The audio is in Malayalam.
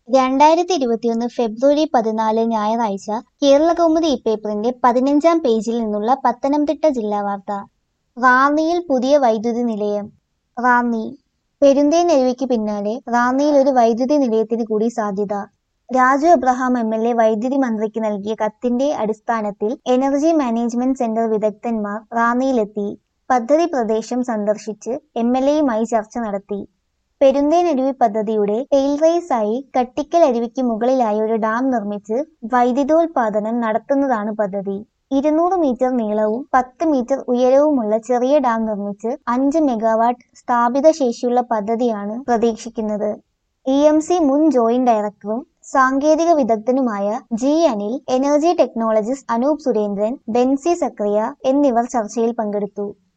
രണ്ടായിരത്തി ഇരുപത്തിയൊന്ന് ഫെബ്രുവരി പതിനാല് ഞായറാഴ്ച കേരളകൗമുദി ഇപ്പേപ്പറിന്റെ പതിനഞ്ചാം പേജിൽ നിന്നുള്ള പത്തനംതിട്ട ജില്ലാ വാർത്ത റാന്നിയിൽ പുതിയ വൈദ്യുതി നിലയം റാന്നി പെരുന്തേനരുവിക്ക് പിന്നാലെ റാന്നിയിൽ ഒരു വൈദ്യുതി നിലയത്തിന് കൂടി സാധ്യത Raju Abraham M L A വൈദ്യുതി മന്ത്രിക്ക് നൽകിയ കത്തിന്റെ അടിസ്ഥാനത്തിൽ എനർജി മാനേജ്മെന്റ് സെന്റർ വിദഗ്ധന്മാർ റാന്നിയിലെത്തി പദ്ധതി പ്രദേശം സന്ദർശിച്ച് എം എൽ എയുമായി ചർച്ച നടത്തി പെരുന്തേനരുവി പദ്ധതിയുടെ ടെയിൽ റേസായി കട്ടിക്കൽ അരുവിക്ക് മുകളിലായി ഒരു ഡാം നിർമ്മിച്ച് വൈദ്യുതോൽപാദനം നടത്തുന്നതാണ് പദ്ധതി ഇരുന്നൂറ് മീറ്റർ നീളവും പത്ത് മീറ്റർ ഉയരവുമുള്ള ചെറിയ ഡാം നിർമ്മിച്ച് അഞ്ച് മെഗാവാട്ട് സ്ഥാപിത ശേഷിയുള്ള പദ്ധതിയാണ് പ്രതീക്ഷിക്കുന്നത് ഇ എം സി മുൻ ജോയിന്റ് ഡയറക്ടറും സാങ്കേതിക വിദഗ്ധനുമായ G Anil energy technologist Anoop Surendran Benzy Zacharia എന്നിവർ ചർച്ചയിൽ പങ്കെടുത്തു